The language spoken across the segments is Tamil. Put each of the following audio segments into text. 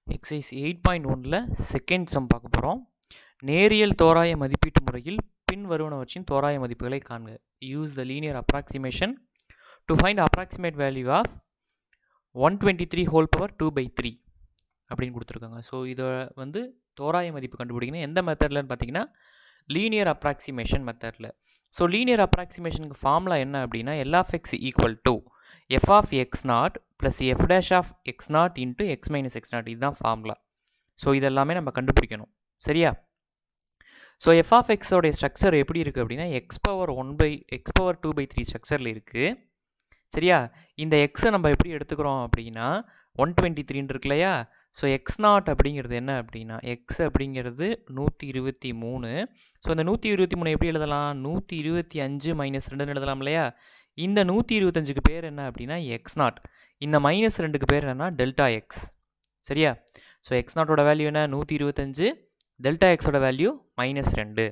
எக்ஸைஸ் எயிட் பாயிண்ட் ஒனில் செகண்ட் சம் பார்க்க போகிறோம் நேரியல் தோராய மதிப்பீட்டு முறையில் பின் வருவனவற்றின் தோராய மதிப்புகளை காண்க use the linear approximation to find approximate value of one twenty three whole power two by three அப்படின்னு கொடுத்துருக்காங்க ஸோ இதை வந்து தோராய மதிப்பு கண்டுபிடிக்கணும் எந்த மெத்தட்லன்னு பார்த்தீங்கன்னா லீனியர் அப்ராக்சிமேஷன் மெத்தடில் ஸோ லீனியர் அப்ராக்சிமேஷனுக்கு ஃபார்முலா என்ன அப்படின்னா L of X equal to F of X nought plus F dash of X nought into X minus X nought இதுதான் ஃபார்முலா ஸோ இதெல்லாமே நம்ம கண்டுபிடிக்கணும் சரியா ஸோ எஃப் ஆஃப் எக்ஸோடைய ஸ்ட்ரக்சர் எப்படி இருக்குது அப்படின்னா X power one by X power two by three ஸ்ட்ரக்சரில் இருக்குது சரியா இந்த எக்ஸை நம்ம எப்படி எடுத்துக்கிறோம் அப்படின்னா ஒன் டுவெண்ட்டி த்ரீன்னு இருக்கு இல்லையா ஸோ எக்ஸ் நாட் அப்படிங்கிறது என்ன அப்படின்னா எக்ஸ் அப்படிங்கிறது நூற்றி இருபத்தி மூணு ஸோ அந்த நூற்றி இருபத்தி மூணு எப்படி எழுதலாம் நூற்றி இருபத்தி அஞ்சு மைனஸ் ரெண்டுன்னு எழுதலாம் இல்லையா இந்த நூற்றி இருபத்தஞ்சுக்கு பேர் என்ன அப்படின்னா எக்ஸ் நாட் இந்த மைனஸ் ரெண்டுக்கு பேர் என்னன்னா டெல்டா எக்ஸ் சரியா ஸோ எக்ஸ் நாட்டோட வேல்யூ என்ன நூற்றி இருபத்தஞ்சு டெல்டா எக்ஸோட வேல்யூ மைனஸ் ரெண்டு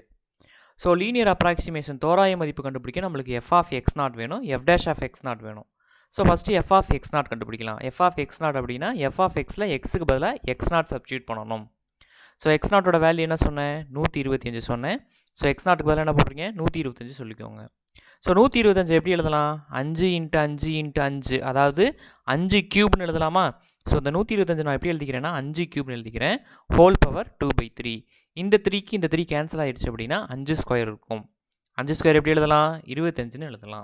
ஸோ லீனியர் அப்ராக்சிமேஷன் தோராய மதிப்பு கண்டுபிடிக்க நம்மளுக்கு எஃப் ஆஃப் எக்ஸ் நாட் வேணும் F dash of X nought வேணும் so first F of X nought கண்டுபிடிக்கலாம் எஃப் ஆஃப் எக்ஸ் நாட் அப்படின்னா எஃப் ஆஃப் எக்ஸில் எக்ஸுக்கு பதிலாக எக்ஸ் நாட் சப்ஸ்டியூட் பண்ணணும் ஸோ எக்ஸ் நாட்டோட வேல்யூ என்ன சொன்னேன் நூற்றி இருபத்தி அஞ்சு சொன்னேன் ஸோ எக்ஸ் நாட்டுக்கு பதிலாக என்ன போடுறீங்க நூற்றி இருபத்தஞ்சு சொல்லிக்கோங்க ஸோ நூற்றி இருபத்தஞ்சு எப்படி எழுதலாம் அஞ்சு இன்ட்டு அஞ்சு இன்ட்டு அஞ்சு அதாவது அஞ்சு க்யூப்னு எழுதலாமா ஸோ இந்த நூற்றி இருபத்தஞ்சு நான் எப்படி எழுதிக்கிறேன்னா அஞ்சு க்யூப்னு எழுதிக்கிறேன் whole power two by three இந்த த்ரீக்கு இந்த த்ரீ கேன்சல் ஆகிடுச்சு அப்படின்னா அஞ்சு ஸ்கொயர் இருக்கும் அஞ்சு ஸ்கொயர் எப்படி எழுதலாம் இருபத்தஞ்சுன்னு எழுதலாம்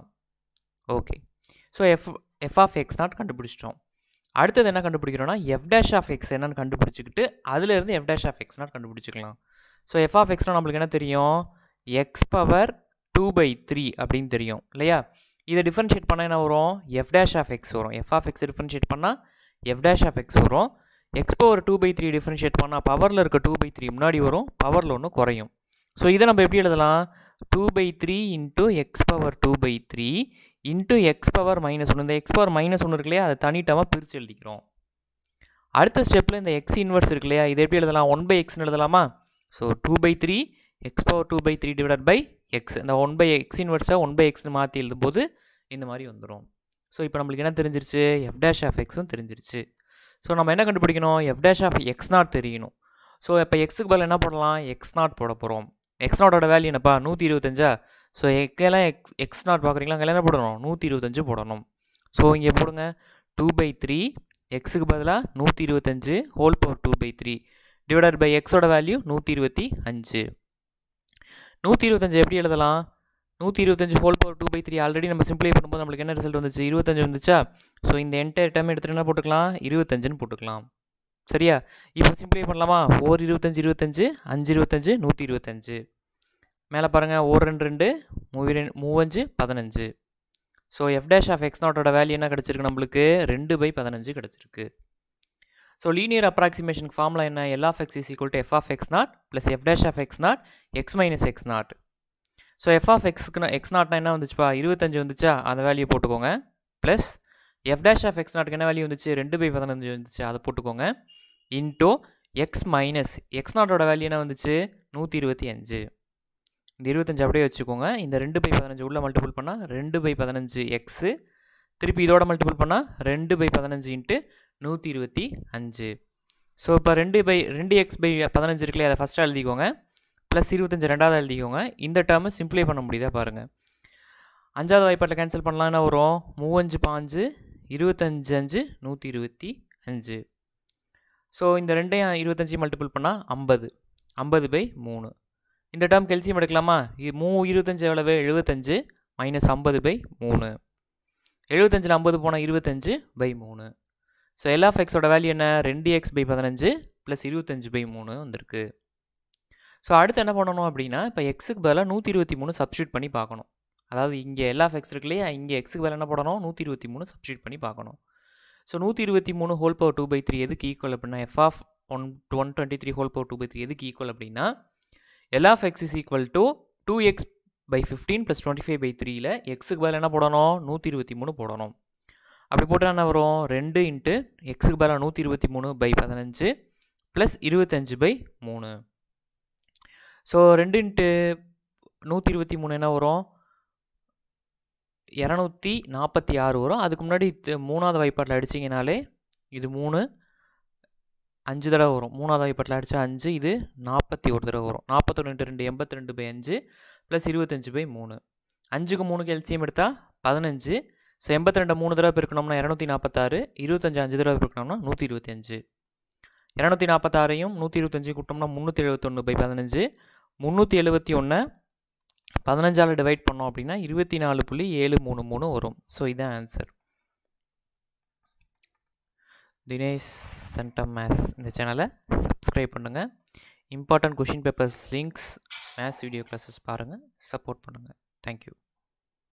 okay so F F of X nought கண்டுபிடிச்சிட்டோம் அடுத்தது என்ன கண்டுபிடிக்கிறோம்னா எஃப் டேஷ் ஆஃப் எக்ஸ் என்னன்னு கண்டுபிடிச்சிக்கிட்டு அதுலேருந்து F dash of X nought கண்டுபிடிச்சிக்கலாம் ஸோ எஃப் ஆஃப் எக்ஸ்னால் நம்மளுக்கு என்ன தெரியும் X power two by three அப்படின்னு தெரியும் இல்லையா இதை டிஃப்ரென்ஷியேட் பண்ணால் என்ன வரும் எஃப் டேஷ் ஆஃப் எக்ஸ் வரும் எஃப் ஆஃப் எக்ஸ் டிஃப்ரென்ஷியேட் பண்ணால் எஃப் டேஷ் ஆஃப் எக்ஸ் வரும் X power two by three differentiate பண்ணால் பவரில் இருக்க டூ பை த்ரீ முன்னாடி வரும் பவரில் ஒன்று குறையும் ஸோ இதை நம்ம எப்படி எழுதலாம் two by three into X power two by three into X power minus ஒன்று இந்த எக்ஸ் பவர் மைனஸ் ஒன்று இருக்கு இல்லையா அதை தனிட்டமாக பிரித்து எழுதிக்கிறோம் அடுத்த ஸ்டெப்பில் இந்த எக்ஸ் இன்வர்ஸ் இருக்கு இல்லையா இதை எப்படி எழுதலாம் ஒன் பை எக்ஸ்னு எழுதலாமா so two by three X power two by three divide by X இந்த ஒன் பை எக்ஸ் இன்வர்ஸை ஒன் பை எக்ஸ்னு மாற்றி எழுதும்போது இந்த மாதிரி வந்துடும் ஸோ இப்போ நம்மளுக்கு என்ன தெரிஞ்சிருச்சு எஃப் டேஷ் ஆஃப் எக்ஸும் தெரிஞ்சிருச்சு ஸோ நம்ம என்ன கண்டுபிடிக்கணும் F dash of X nought தெரியணும் ஸோ இப்போ எக்ஸுக்கு பதில் என்ன போடலாம் எக்ஸ் நாட் போட போகிறோம் எக்ஸ் நாட்டோட வேல்யூ என்னப்பா நூற்றி இருபத்தஞ்சா ஸோ எக்கெல்லாம் எக்ஸ் எக்ஸ் நாட் பார்க்குறீங்களா அங்கே என்ன போடணும் நூற்றி இருபத்தஞ்சு போடணும் ஸோ இங்கே போடுங்க டூ பை த்ரீ எக்ஸுக்கு பதிலாக நூற்றி இருபத்தஞ்சு whole power two by three divided by எக்ஸோட வேல்யூ நூற்றி இருபத்தி அஞ்சு நூற்றி இருபத்தஞ்சு எப்படி எழுதலாம் நூற்றி இருபத்தஞ்சு whole power two by three already நம்ம சிம்பிளை பண்ணும்போது நம்மளுக்கு என்ன ரிசல்ட் வந்துச்சு இருபத்தஞ்சு வந்துச்சா ஸோ இந்த என்டையர் டைம் எடுத்துகிட்டு என்ன போட்டுக்கலாம் இருபத்தஞ்சுன்னு போட்டுக்கலாம் சரியா இப்போ சிம்பிளை பண்ணலாமா ஓர் இருபத்தஞ்சு இருபத்தஞ்சு அஞ்சு இருபத்தஞ்சு நூற்றி இருபத்தஞ்சு மேலே பாருங்கள் ஓர் ரெண்டு ரெண்டு மூவி ரெண்டு மூவஞ்சு பதினஞ்சு so F dash of X நாட்டோட வேல்யூ என்ன கிடச்சிருக்கு நம்மளுக்கு ரெண்டு பை பதினஞ்சு கிடச்சிருக்கு ஸோ லீனியர் அப்ராக்சிமேஷனுக்கு ஃபார்முலா என்ன L of X is equal to F of X nought plus F dash of X nought X minus X nought so F of எக்ஸ்க்கு எக்ஸ் நாட்னா என்ன வந்துச்சுப்பா இருபத்தஞ்சு வந்துச்சா அந்த வேல்யூ போட்டுக்கோங்க plus F dash of X நாட்டுக்கு என்ன வேல்யூ வந்துச்சு ரெண்டு பை பதினஞ்சு வந்துச்சு அதை போட்டுக்கோங்க இன்டோ எக்ஸ் மைனஸ் எக்ஸ் நாட்டோட வேல்யூ என்ன வந்துச்சு நூற்றி இருபத்தி அஞ்சு இந்த இருபத்தஞ்சு அப்படியே வச்சுக்கோங்க இந்த ரெண்டு பை பதினஞ்சு உள்ளே மல்டிபிள் பண்ணால் ரெண்டு பை பதினஞ்சு எக்ஸு திருப்பி இதோட மல்டிபிள் பண்ணால் ரெண்டு பை பதினஞ்சு இன்ட்டு நூற்றி இருபத்தி அஞ்சு ஸோ இப்போ ரெண்டு பை ரெண்டு எக்ஸ் பை பதினஞ்சு இருக்குல்லையே அதை ஃபஸ்ட்டாக எழுதிக்கோங்க ப்ளஸ் இருபத்தஞ்சு ரெண்டாவது எழுதிக்கோங்க இந்த டேர்மை சிம்பிளை பண்ண முடியுதா பாருங்கள் அஞ்சாவது வாய்ப்பாட்டில் கேன்சல் பண்ணலாம்னா வரும் மூவஞ்சு பாஞ்சு இருபத்தஞ்சு அஞ்சு நூற்றி இருபத்தி அஞ்சு ஸோ இந்த ரெண்டையும் இருபத்தஞ்சி மல்டிபிள் பண்ணால் ஐம்பது ஐம்பது பை மூணு இந்த டேர்ம் கெல்சியம் எடுக்கலாமா மூ இருபத்தஞ்சு எவ்வளவு எழுபத்தஞ்சு மைனஸ் ஐம்பது பை மூணு எழுபத்தஞ்சில் ஐம்பது போனால் இருபத்தஞ்சு பை மூணு ஸோ எல் ஆஃப் எக்ஸோட வேல்யூ என்ன ரெண்டு எக்ஸ் பை பதினஞ்சு ப்ளஸ் இருபத்தஞ்சு பை மூணு வந்திருக்கு ஸோ அடுத்து என்ன பண்ணணும் அப்படின்னா இப்போ எக்ஸுக்கு பதிலாக நூற்றி இருபத்தி மூணு சப்ஸ்டியூட் பண்ணி பார்க்கணும் அதாவது இங்கே எல் ஆஃப் எக்ஸ் இருக்கு இல்லையா இங்கே எக்ஸுக்கு பதிலாக என்ன பண்ணணும் நூற்றி இருபத்தி மூணு சப்ஸ்டியூட் பண்ணி பார்க்கணும் ஸோ நூற்றி இருபத்தி மூணு whole power two by three எதுக்கு ஈக்குவல் அப்படின்னா F of one one twenty three whole power two by three எதுக்கு ஈக்குவல் அப்படின்னா L of X is equal to two X by fifteen plus twenty five by த்ரீயில் எக்ஸுக்கு பதில் என்ன போடணும் நூற்றி இருபத்தி மூணு போடணும் அப்படி போட்டால் என்ன வரும் ரெண்டு இன்ட்டு எக்ஸுக்கு பதிலாக நூற்றி இருபத்தி மூணு பை பதினஞ்சு ப்ளஸ் இருபத்தஞ்சு பை மூணு ஸோ ரெண்டு இன்ட்டு நூற்றி இருபத்தி மூணு என்ன வரும் இரநூத்தி நாற்பத்தி ஆறு வரும் அதுக்கு முன்னாடி மூணாவது வாய்ப்பாட்டில் அடிச்சிங்கனாலே இது மூணு அஞ்சு தடவை வரும் மூணாவது வாய்ப்பாட்டில் அடித்தா அஞ்சு இது நாற்பத்தி ஒரு தடவை வரும் நாற்பத்தொன்று ரெண்டு ரெண்டு எண்பத்தி ரெண்டு பை அஞ்சு ப்ளஸ் இருபத்தஞ்சு பை மூணு அஞ்சுக்கு மூணுக்கு எல்சிஎம் எடுத்தால் பதினஞ்சு ஸோ எண்பத்தி ரெண்டு மூணு தடவை பெருக்கணும்னா இரநூத்தி நாற்பத்தாறு இருபத்தஞ்சு அஞ்சு தடவை பெருக்கணும்னா நூற்றி இருபத்தி அஞ்சு இரநூத்தி நாற்பத்தாறையும் நூற்றி இருபத்தஞ்சு கூட்டோம்னா முந்நூற்றி எழுபத்தொன்று பை பதினஞ்சு முந்நூற்றி எழுபத்தி ஒன்று பதினஞ்சால் டிவைட் பண்ணோம் அப்படின்னா இருபத்தி நாலு புள்ளி ஏழு மூணு மூணு வரும் ஸோ இதான் ஆன்சர் தினேஷ் சென்டம் மேத்ஸ் இந்த சேனலை சப்ஸ்கிரைப் பண்ணுங்கள் important question papers links maths video classes பாருங்கள் சப்போர்ட் பண்ணுங்கள் தேங்க்யூ